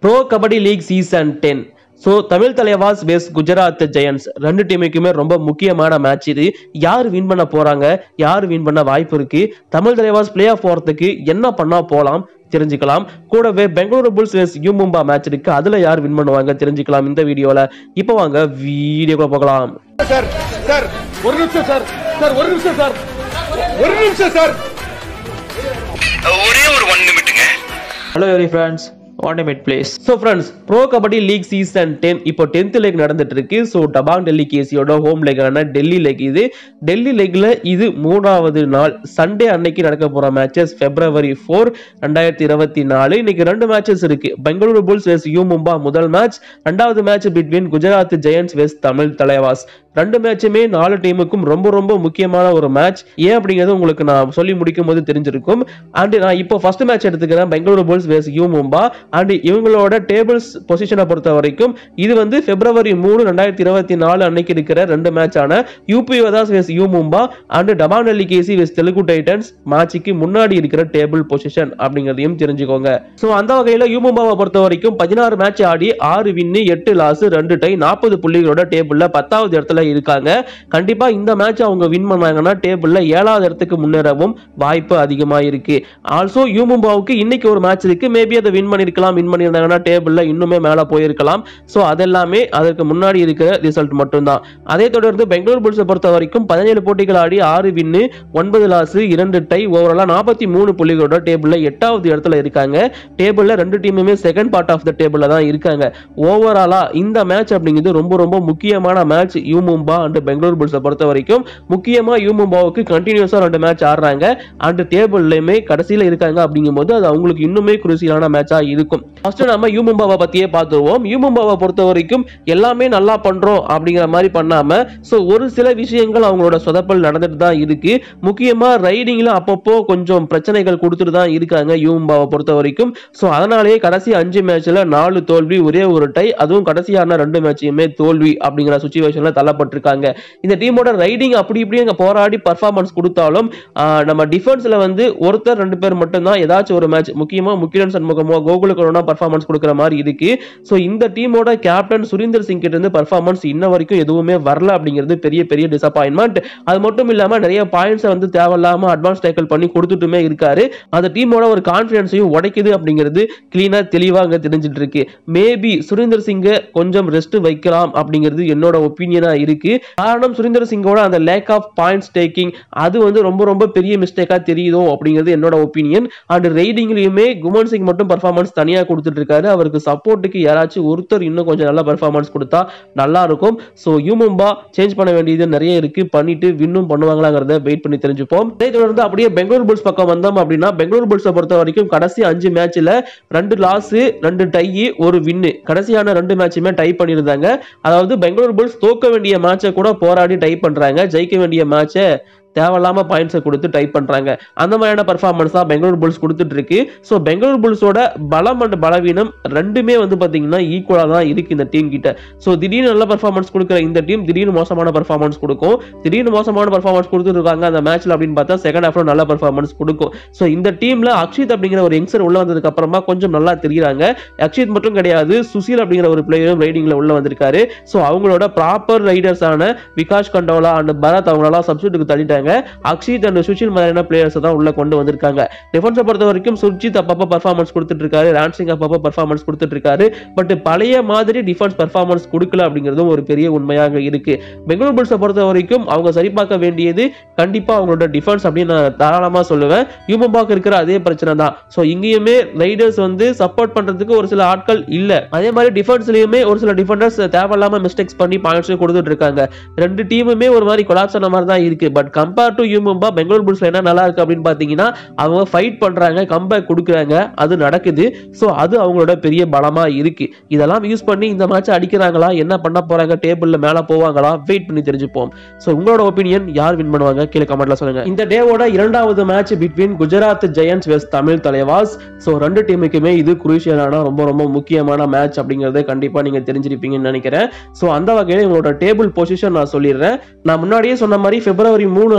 Bro kabaddi league season ten so Tamil Thalaivas vs Gujarat Giants ரெண்டு டீமுக்குமே ரொம்ப முக்கியமான மேட்ச் இது யார் வின் பண்ண போறாங்க யார் வின் பண்ண வாய்ப்பு இருக்கு தமிழ் தலைவாஸ் பிளே ஆஃப் போறதுக்கு என்ன பண்ணா போலாம் தெரிஞ்சுக்கலாம் கூடவே Bengaluru Bulls vs U Mumba match இருக்கு அதுல யார் வின் பண்ணுவாங்க தெரிஞ்சுக்கலாம் இந்த வீடியோல இப்போ வாங்க வீடியோக்குள்ள போகலாம் சார் சார் ஒரு நிமிஷம் சார் சார் ஒரு நிமிஷம் சார் ஒரு நிமிஷம் சார் ஒரே ஒரு ஒன் நிமிட்டுங்க Hello every friends, one minute please. So friends pro kabaddi league season ten இப்போ டென்த் லெக் நடந்துட்டு இருக்கு ஸோ டபாங் டெல்லி கேசியோட ஹோம் லெக்கான டெல்லி லெக் இது டெல்லி லெக்ல இது மூணாவது நாள் சண்டே அன்னைக்கு நடக்க போற மேட்சஸ் பிப்ரவரி ஃபோர் ரெண்டாயிரத்தி இருபத்தி நாலு இன்னைக்கு ரெண்டு மேட்சஸ் இருக்கு Bengaluru Bulls vs U Mumba முதல் மேட்ச் ரெண்டாவது match between Gujarat Giants vs Tamil Thalaivas ரெண்டு மேட்சுமே நாலு டீமுக்கும் ரொம்ப ரொம்ப முக்கியமான ஒரு மேட்ச் ஏன் அப்படிங்கிறது உங்களுக்கு நான் சொல்லி முடிக்கும் போது தெரிஞ்சிருக்கும் அண்ட் நான் இப்போ ஃபர்ஸ்ட் மேட்ச் எடுத்துக்கிறேன் Bengaluru Bulls vs U Mumba and இவங்களோட டேபிள்ஸ் பொசிஷனை பொறுத்த வரைக்கும் இது வந்து பிப்ரவரி மூணு ரெண்டாயிரத்தி இருபத்தி நாலு அன்னைக்கு இருக்கிற ரெண்டு மேட்ச் ஆன யூபி வதாஸ் வேஸ் யூ மும்பா அண்ட் டபானல்லி கேசி வேஸ் தெலுங்கு டைட்டன்ஸ் மேட்சுக்கு முன்னாடி இருக்கிற டேபிள் பொசிஷன் அப்படிங்கிறதையும் தெரிஞ்சுக்கோங்க ஸோ அந்த வகையில் யூ மும்பாவை பொறுத்த வரைக்கும் பதினாறு மேட்ச் ஆடி ஆறு வின்னு எட்டு லாஸ் ரெண்டு டை நாற்பது புள்ளிகளோட டேபிள்ல பத்தாவது இடத்துல இருக்காங்க கண்டிப்பா இந்த மேட்ச் அவங்க வின் பண்ணாங்கன்னா டேபிள்ல ஏழாவது இடத்துக்கு முன்னேறவும் வாய்ப்பு அதிகமா இருக்கு ஆல்சோ யூ மும்பாவுக்கு இன்னைக்கு ஒரு மேட்ச் இருக்கு மேபி அதை வின் பண்ணிருக்கலாம் வின் பண்ணியிருந்தாங்கன்னா டேபிள்ல இன்னுமே மேல போயிருக்கலாம் ஸோ அதெல்லாமே அதற்கு முன்னாடி இருக்கிற ரிசல்ட் மட்டும்தான் அதே தொடர்ந்து பெங்களூர் புல்ஸை பொறுத்த வரைக்கும் பதினேழு போட்டிகள் ஆடி ஆறு வின்னு ஒன்பது லாஸ் இரண்டு டை ஓவராலா நாற்பத்தி மூணு புள்ளிகளோட டேபிள்ல எட்டாவது இடத்துல இருக்காங்க டேபிள்ல ரெண்டு டீமுமே செகண்ட் பார்ட் ஆஃப் த டேபிள்ல தான் இருக்காங்க ஓவராலா இந்த மேட்ச் அப்படிங்கிறது ரொம்ப ரொம்ப முக்கியமான match U Mumba and Bengaluru புல்ஸை பொறுத்த வரைக்கும் முக்கியமா யூ மும்பாவுக்கு கண்டினியூஸா ரெண்டு மேட்ச் ஆடுறாங்க அண்ட் டேபிள்லயுமே கடைசியில இருக்காங்க அப்படிங்கும்போது அது அவங்களுக்கு இன்னுமே குருசியான மேட்சா இருக்கும் ஃபர்ஸ்ட் நம்ம யூ மும்பாவை பத்தியே பார்த்துருவோம் யூ மும்பாவை பொறுத்த வரைக்கும் எல்லாமே நல்லா பண்றோம் அப்படிங்கிற மாதிரி பண்ணாம சோ ஒரு சில விஷயங்கள் அவங்களோட சொதப்பல் நடந்துட்டு தான் இருக்கு முக்கியமா ரைடிங்ல அப்பப்போ கொஞ்சம் பிரச்சனைகள் கொடுத்துட்டு தான் இருக்காங்க யூ மும்பாவை பொறுத்த வரைக்கும் சோ அதனாலேயே கடைசி அஞ்சு மேட்ச்ல நாலு தோல்வி ஒரே ஒரு டை அதுவும் கடைசியான ரெண்டு மேட்சையுமே தோல்வி அப்படிங்கிற சுச்சுவேஷன்ல தள்ளப்பட்டிருக்காங்க இந்த டீமோட ரைடிங் அப்படி இப்படி அங்க போராடி பர்ஃபார்மன்ஸ் கொடுத்தாலும் ஆஹ், நம்ம டிஃபென்ஸ்ல வந்து ஒருத்தர் ரெண்டு பேர் மட்டும்தான் ஏதாச்சும் ஒரு மேட்ச் முக்கியமா முக்கியன் சண்முகமோ கோகுல கருணா பர்ஃபார்மன்ஸ் கொடுக்குற மாதிரி இருக்கு ஸோ இந்த டீமோட கேப்டன் சுரீந்தர் சிங் கிட்ட இருந்து பர்ஃபார்மன்ஸ் இன்ன வரைக்கும் எதுவுமே வரல அப்படிங்கிறது பெரிய பெரிய டிசப்பாயின்மெண்ட் அது மட்டும் இல்லாம நிறைய பாயிண்ட்ஸை வந்து தேவையில்லாம அட்வான்ஸ் டேக்கிள் பண்ணி கொடுத்துட்டுமே இருக்காரு அந்த டீமோட ஒரு கான்ஃபிடன்ஸையும் உடைக்குது அப்படிங்கிறது கிளீனா தெளிவா அங்க தெரிஞ்சிட்டு இருக்கு மேபி சுரீந்தர் சிங்கை கொஞ்சம் ரெஸ்ட் வைக்கலாம் அப்படிங்கிறது என்னோட ஒப்பீனியனா இருக்கு காரணம் சுரீந்தர் சிங்கோட அந்த லேக் ஆஃப் பாயிண்ட்ஸ் டேக்கிங் அது வந்து ரொம்ப ரொம்ப பெரிய மிஸ்டேக்கா தெரியுதோ அப்படிங்கிறது என்னோட ஒப்பீனியன் அண்ட் ரைடிங்லயுமே குமன் சிங் மட்டும் பர்ஃபார்மன்ஸ் தனியா கொடுத்துட்டு இருக்காரு அவருக்கு சப்போர்ட்டுக்கு யாராச்சும் ஒருத்தர் இன்னும் கொஞ்சம் நல்ல பர்ஃபார்மன்ஸ் கொடுத்தா நல்லா இருக்கும் ஸோ யூமும்பா சேஞ்ச் பண்ண வேண்டியது நிறைய இருக்கு பண்ணிட்டு வின்னும் பண்ணுவாங்களாங்கிறத வெயிட் பண்ணி தெரிஞ்சுப்போம் அதே தொடர்ந்து அப்படியே பெங்களூர் புல்ஸ் பக்கம் வந்தோம் அப்படின்னா பெங்களூர் புல்ஸை பொறுத்த வரைக்கும் கடைசி அஞ்சு மேட்ச்ல ரெண்டு லாஸ் ரெண்டு டை ஒரு வின்னு கடைசியான ரெண்டு மேட்சுமே டை பண்ணியிருந்தாங்க அதாவது பெங்களூர் புல்ஸ் தோக்க வேண்டிய மேட்சை கூட போராடி டை பண்றாங்க ஜெயிக்க வேண்டிய மேட்சை தேவையில்லாம பாயிண்ட்ஸை கொடுத்து டைப் பண்றாங்க அந்த மாதிரியான பர்ஃபார்மன்ஸ் தான் பெங்களூர் புல்ஸ் கொடுத்துட்டு இருக்கு ஸோ பெங்களூர் புல்ஸோட பலம் அண்ட் பலவீனம் ரெண்டுமே வந்து பாத்தீங்கன்னா ஈக்குவலா தான் இருக்கு இந்த டீம் கிட்ட ஸோ திடீர்னு நல்ல பர்ஃபார்மன்ஸ் கொடுக்குற இந்த டீம் திடீர்னு மோசமான பர்ஃபார்மன்ஸ் கொடுக்கும் திடீர்னு மோசமான பர்ஃபார்மன்ஸ் கொடுத்துட்டு இருக்காங்க அந்த மேட்ச்ல அப்படின்னு பார்த்தா செகண்ட் ஹாஃப்ல நல்ல பர்ஃபார்மன்ஸ் கொடுக்கும் ஸோ இந்த டீம்ல அக்ஷித் அப்படிங்கிற ஒரு யங்ஸ்டர் உள்ள வந்ததுக்கு அப்புறமா கொஞ்சம் நல்லா தெரியுறாங்க அக்ஷித் மட்டும் கிடையாது சுசீல் அப்படிங்கிற ஒரு பிளேயரும் ரைடிங்ல உள்ள வந்திருக்காரு ஸோ அவங்களோட ப்ராப்பர் ரைடர்ஸான விகாஷ் கண்டோலா அண்ட் பரத் அவங்களெல்லாம் சப்ஸ்டியூட்டுக்கு தள்ளிட்டாங்க அக்ஷித் அண்ட் சுஷில் மாதிரியான பிளேயர்ஸ் தான் உள்ள கொண்டு வந்திருக்காங்க டிஃபென்ஸை பொறுத்த வரைக்கும் சுர்ஜித் அப்பப்போ பர்ஃபார்மன்ஸ் கொடுத்துட்டு இருக்காரு ரான்சிங் அப்பப்போ பர்ஃபார்மன்ஸ் கொடுத்துட்டு இருக்காரு பட் பழைய மாதிரி டிஃபென்ஸ் பர்ஃபார்மன்ஸ் கொடுக்கல அப்படிங்கிறதும் ஒரு பெரிய உண்மையாக இருக்கு பெங்களூர் புல்ஸை பொறுத்த வரைக்கும் அவங்க சரிபார்க்க வேண்டியது கண்டிப்பா அவங்களோட டிஃபென்ஸ் அப்படின்னு நான் தாராளமா சொல்லுவேன் யூமபாக்கு இருக்கிற அதே பிரச்சனை தான் ஸோ இங்கேயுமே ரைடர்ஸ் வந்து சப்போர்ட் பண்றதுக்கு ஒரு சில ஆட்கள் இல்ல அதே மாதிரி டிஃபென்ஸ்லயுமே ஒரு சில டிஃபெண்டர்ஸ் தேவையில்லாம மிஸ்டேக்ஸ் பண்ணி பாயிண்ட்ஸ் கொடுத்துட்டு இருக்காங்க ரெண்டு டீமுமே ஒரு மாதிரி கொலாப்ஸ் ஆன மாதிரி தான் இருக்கு but compare to U Mumba Bengaluru புல்ஸ்ல என்ன நல்லா இருக்கு அப்படின்னு பாத்தீங்கன்னா அவங்க ஃபைட் பண்றாங்க கம்பேக் கொடுக்குறாங்க அது நடக்குது ஸோ அது அவங்களோட பெரிய பலமா இருக்கு இதெல்லாம் யூஸ் பண்ணி இந்த மேட்ச் அடிக்கிறாங்களா என்ன பண்ண போறாங்க டேபிள்ல மேல போவாங்களா வெயிட் பண்ணி தெரிஞ்சுப்போம் ஸோ உங்களோட ஒப்பீனியன் யார் வின் பண்ணுவாங்க கீழே கமெண்ட்ல சொல்லுங்க இந்த டேவோட இரண்டாவது match between Gujarat Giants vs Tamil Thalaivas so ரெண்டு டீமுக்குமே இது குரூஷியலான ரொம்ப ரொம்ப முக்கியமான மேட்ச் அப்படிங்கறத கண்டிப்பா நீங்க தெரிஞ்சிருப்பீங்கன்னு நினைக்கிறேன் ஸோ அந்த வகையில் உங்களோட டேபிள் பொசிஷன் நான் சொல்லிடுறேன் நான் முன்னாடியே சொன்ன மாதிரி பிப்ரவரி மூணு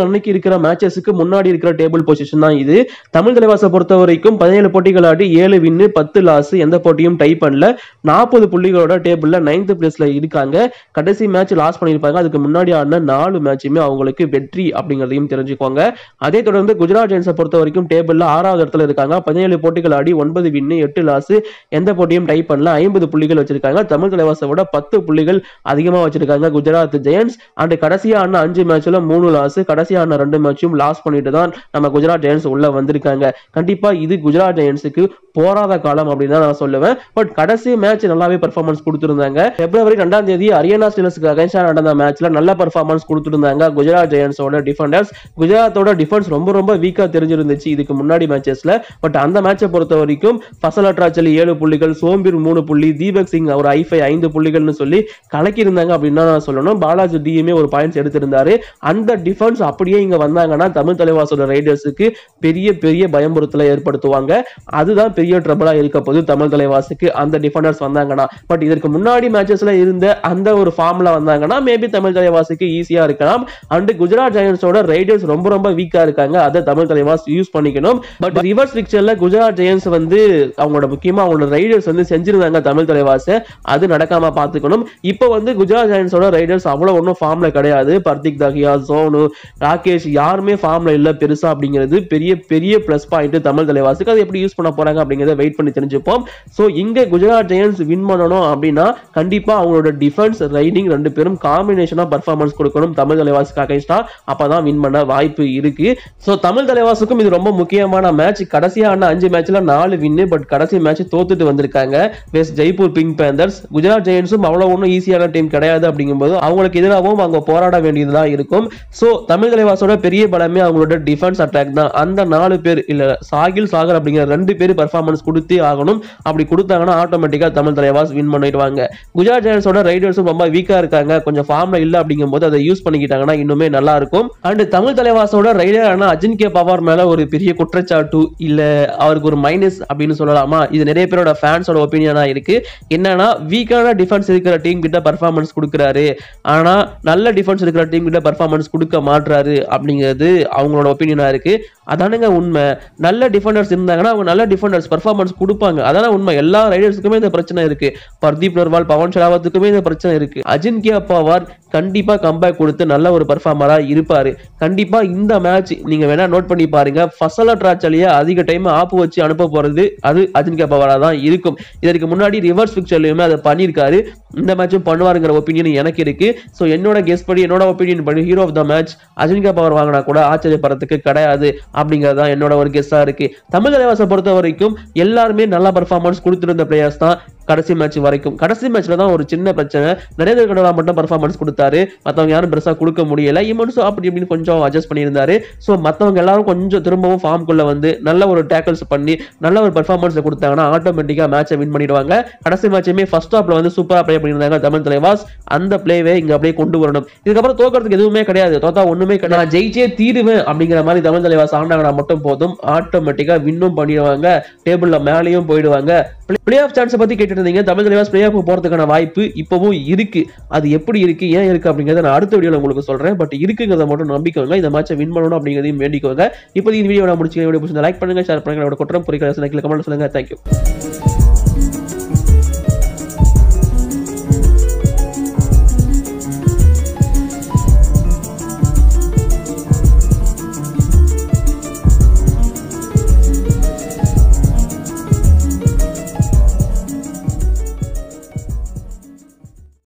நாள் அன்னைக்கு இருக்கிற மேட்சஸுக்கு முன்னாடி இருக்கிற டேபிள் பொசிஷன் தான் இது தமிழ் தலைவாசை பொறுத்த வரைக்கும் பதினேழு போட்டிகள் ஆடி ஏழு வின்னு பத்து லாஸ் எந்த போட்டியும் டை பண்ணல நாற்பது புள்ளிகளோட டேபிள்ல நைன்த் பிளேஸ்ல இருக்காங்க கடைசி மேட்ச் லாஸ் பண்ணியிருப்பாங்க அதுக்கு முன்னாடி ஆடின நாலு மேட்சுமே அவங்களுக்கு வெற்றி அப்படிங்கிறதையும் தெரிஞ்சுக்கோங்க அதே தொடர்ந்து குஜராத் ஜெயின்ஸை பொறுத்த வரைக்கும் டேபிள்ல ஆறாவது இடத்துல இருக்காங்க பதினேழு போட்டிகள் ஆடி ஒன்பது வின்னு எட்டு லாஸ் எந்த போட்டியும் டை பண்ணல ஐம்பது புள்ளிகள் வச்சிருக்காங்க தமிழ் தலைவாசை விட பத்து புள்ளிகள் அதிகமா வச்சிருக்காங்க குஜராத் ஜெயன்ஸ் அண்ட் கடைசியா ஆடின அஞ்சு மேட்ச்ல மூணு லாஸ் கடைசியா ஆடின ரெண்டு மேட்சும் லாஸ் பண்ணிட்டு தான் நம்ம குஜராத் ஜெயன்ஸ் உள்ள வந்திருக்காங்க கண்டிப்பா இது குஜராத் ஜெயன்ஸுக்கு போராத காலம் அப்படின்னு தான் நான் சொல்லுவேன் பட் கடைசி மேட்ச் நல்லாவே பெர்ஃபார்மன்ஸ் கொடுத்திருந்தாங்க பிப்ரவரி ரெண்டாம் தேதி ஹரியானா ஸ்டீலர்ஸ்க்கு அகைன்ஸ்டா நடந்த மேட்ச்ல நல்ல பெர்ஃபார்மன்ஸ் கொடுத்திருந்தாங்க குஜராத் ஜெயன்ஸோட டிஃபெண்டர்ஸ் குஜராத்தோட டிஃபென்ஸ் ரொம்ப ரொம்ப வீக்கா தெரிஞ்சிருந்துச்சு இதுக்கு முன்னாடி மேட்சஸ்ல பட் அந்த மேட்சை பொறுத்த வரைக்கும் ஃபசல் அட்ராச்சலி ஏழு புள்ளிகள் சோம்பீர் மூணு புள்ளி தீபக் சிங் அவர் ஐஃபை ஐந்து புள்ளிகள்னு சொல்லி கலக்கி இருந்தாங்க அப்படின்னு தான் நான் சொல்லணும் பாலாஜி டிஎம்ஏ ஒரு பாயிண்ட்ஸ் எடுத்திருந்தாரு அந்த டிஃபென்ஸ் அப்படியே இங்க வந்தாங்கன்னா தமிழ் தலைவாசோட ரைடர்ஸுக்கு பெரிய பெரிய பயமுறுத்தலை ஏற்படுத்துவாங்க அதுதான் பெரிய ட்ரபிளா இருக்க போது தமிழ் தலைவாசுக்கு அந்த டிஃபெண்டர்ஸ் வந்தாங்கன்னா பட் இதற்கு முன்னாடி மேட்சஸ்ல இருந்த அந்த ஒரு ஃபார்ம்ல வந்தாங்கன்னா மேபி தமிழ் தலைவாசுக்கு ஈஸியா இருக்கலாம் அண்ட் குஜராத் ஜெயன்ஸோட ரைடர்ஸ் ரொம்ப ரொம்ப வீக்கா இருக்காங்க அதை தமிழ் தலைவாஸ் யூஸ் பண்ணிக்கணும் பட் ரிவர்ஸ் பிக்சர்ல குஜராத் ஜெயன்ஸ் வந்து அவங்களோட முக்கியமா அவங்களோட ரைடர்ஸ் வந்து செஞ்சிருந்தாங்க தமிழ் தலைவாச அது நடக்காம பாத்துக்கணும் இப்போ வந்து குஜராத் ஜெயன்ஸோட ரைடர்ஸ் அவ்வளவு ஒன்றும் ஃபார்ம்ல கிடையாது பர்திக் தஹியா சோனு ராகேஷ் யாருமே ஃபார்ம்ல இல்ல பெருசா அப்படிங்கிறது பெரிய பெரிய பிளஸ் பாயிண்ட் தமிழ் தலைவாசுக்கு அதை எப்படி யூஸ் பண்ண போறாங்க அப்படிங்கறத வெயிட் பண்ணி தெரிஞ்சுப்போம் சோ இங்க குஜராத் ஜெயன்ஸ் வின் பண்ணணும் அப்படின்னா கண்டிப்பா அவங்களோட டிஃபென்ஸ் ரைடிங் ரெண்டு பேரும் காம்பினேஷனா பர்ஃபார்மன்ஸ் கொடுக்கணும் தமிழ் தலைவாசுக்கு அகைன்ஸ்டா அப்பதான் வின் பண்ண வாய்ப்பு இருக்கு சோ தமிழ் தலைவாசுக்கும் இது ரொம்ப முக்கியமான மேட்ச் கடைசியா ஆன அஞ்சு மேட்ச்ல நாலு வின்னு பட் கடைசி மேட்ச் தோத்துட்டு வந்திருக்காங்க vs Jaipur pink panthers Gujarat ஜெயன்ஸும் அவ்வளவு ஒன்றும் ஈஸியான டீம் கிடையாது அப்படிங்கும்போது அவங்களுக்கு எதிராகவும் அவங்க போராட வேண்டியதுதான் இருக்கும் சோ தமிழ் தலைவாசோட பெரிய பலமே அவங்களோட டிஃபென்ஸ் அட்டாக் தான் அந்த நாலு பேர் இல்ல சாகில் சாகர் அப்படிங்கிற ரெண்டு பேர் பர்ஃபார்மன்ஸ் கொடுத்தே ஆகணும் அப்படி கொடுத்தாங்கன்னா ஆட்டோமேட்டிக்கா தமிழ் தலைவாஸ் வின் பண்ணிடுவாங்க குஜராத் ஜெயன்ஸோட ரைடர்ஸும் ரொம்ப வீக்கா இருக்காங்க கொஞ்சம் ஃபார்ம்ல இல்ல அப்படிங்கும்போது அதை யூஸ் பண்ணிக்கிட்டாங்கன்னா இன்னுமே நல்லா இருக்கும் அண்ட் தமிழ் தலைவாசோட ரைடரான அஜின்கே பவார் மேல ஒரு பெரிய குற்றச்சாட்டு இல்ல அவருக்கு ஒரு மைனஸ் அப்படின்னு சொல்லலாமா இது நிறைய பேரோட ஃபேன்ஸோட ஒப்பீனியனா இருக்கு என்னன்னா வீக்கான டிஃபென்ஸ் இருக்கிற டீம் கிட்ட பர்ஃபார்மன்ஸ் கொடுக்குறாரு ஆனா நல்ல டிஃபென்ஸ் இருக்கிற டீம் கிட்ட பர்ஃபார்மன்ஸ் கொடுக்க மாட்றாரு அப்படிங்கிறது அவங்களோட ஒப்பீனியனா இருக்கு அதானுங்க உண்மை நல்ல டிஃபெண்டர்ஸ் இருந்தாங்கன்னா அவங்க நல்ல டிஃபெண்டர்ஸ் பர்ஃபார்மன்ஸ் கொடுப்பாங்க அதான உண்மை எல்லா ரைடர்ஸுக்குமே இந்த பிரச்சனை இருக்கு பர்தீப் நர்வால் பவன் ஷராவத்துக்குமே இந்த பிரச்சனை இருக்கு அஜின்கியா பவார் கண்டிப்பா கம்பேக் கொடுத்து நல்ல ஒரு பர்ஃபார்மரா இருப்பாரு கண்டிப்பா இந்த மேட்ச் நீங்க வேணா நோட் பண்ணி பாருங்க ஃபசல ட்ராச்சலிய அதிக டைம் ஆப்பு வச்சு அனுப்ப போறது அது அஜின்கியா பவாரா தான் இருக்கும் இதற்கு முன்னாடி ரிவர்ஸ் பிக்சர்லயுமே அதை பண்ணியிருக்காரு இந்த மேட்சும் பண்ணுவாருங்கிற ஒப்பீனியன் எனக்கு இருக்கு ஸோ என்னோட கெஸ் படி என்னோட ஒப்பீனியன் படி hero of the match Ajinkya Pawar வாங்கினா கூட ஆச்சரியப்படுறதுக்கு கிடையாது அப்படிங்கிறது தான் என்னோட ஒரு கெஸ்ஸா இருக்கு தமிழ் தலைவாசை பொறுத்த வரைக்கும் எல்லாருமே நல்ல பர்ஃபார்மன்ஸ் கொடுத்திருந்த பிளேயர்ஸ் தான் கடைசி மேட்ச் வரைக்கும் கடைசி மேட்ச்ல தான் ஒரு சின்ன பிரச்சனை நரேந்திர கடலா மட்டும் பர்ஃபார்மன்ஸ் கொடுத்தாரு மத்தவங்க யாரும் பெருசா கொடுக்க முடியல இமன்ஸும் அப்படி இப்படின்னு கொஞ்சம் அட்ஜஸ்ட் பண்ணியிருந்தாரு ஸோ மத்தவங்க எல்லாரும் கொஞ்சம் திரும்பவும் ஃபார்ம்குள்ள வந்து நல்ல ஒரு டேக்கிள்ஸ் பண்ணி நல்ல ஒரு பர்ஃபார்மன்ஸ் கொடுத்தாங்கன்னா ஆட்டோமேட்டிக்கா மேட்சை வின் பண்ணிடுவாங்க கடைசி மேட்சுமே ஃபர்ஸ்ட் ஹாப்ல வந்து சூப்பரா ப்ளே பண்ணியிருந்தாங்க தமிழ் தலைவாஸ் அந்த பிளேவே இங்க அப்படியே கொண்டு வரணும் இதுக்கப்புறம் தோக்கிறதுக்கு எதுவுமே கிடையாது தோத்தா ஒண்ணுமே கிடையாது நான் ஜெயிச்சே தீருவேன் அப்படிங்கிற மாதிரி தமிழ் தலைவாஸ் ஆண்டாங்கன்னா மட்டும் போதும் ஆட்டோமேட்டிக்கா வின்னும் பண்ணிடுவாங்க டேபிள்ல மேலேயும் போயிடுவாங்க பிளே ஆஃப் சான்ஸ் பத்தி கேட்டு இருந்தீங்க தமிழ் தலைவாஸ் பிளே ஆஃப் போறதுக்கான வாய்ப்பு இப்பவும் இருக்கு அது எப்படி இருக்கு ஏன் இருக்கு அப்படிங்கறத நான் அடுத்த வீடியோல உங்களுக்கு சொல்றேன் பட் இருக்குங்கிறத மட்டும் நம்பிக்கோங்க இந்த மேட்சை வின் பண்ணணும் அப்படிங்கிறதையும் வேண்டிக்கோங்க இப்போ இந்த வீடியோ நான் முடிச்சு வீடியோ லைக் பண்ணுங்க ஷேர் பண்ணுங்க கொற்றம் புரிக்கிற கமெண்ட் சொல்லுங்க தேங்க்யூ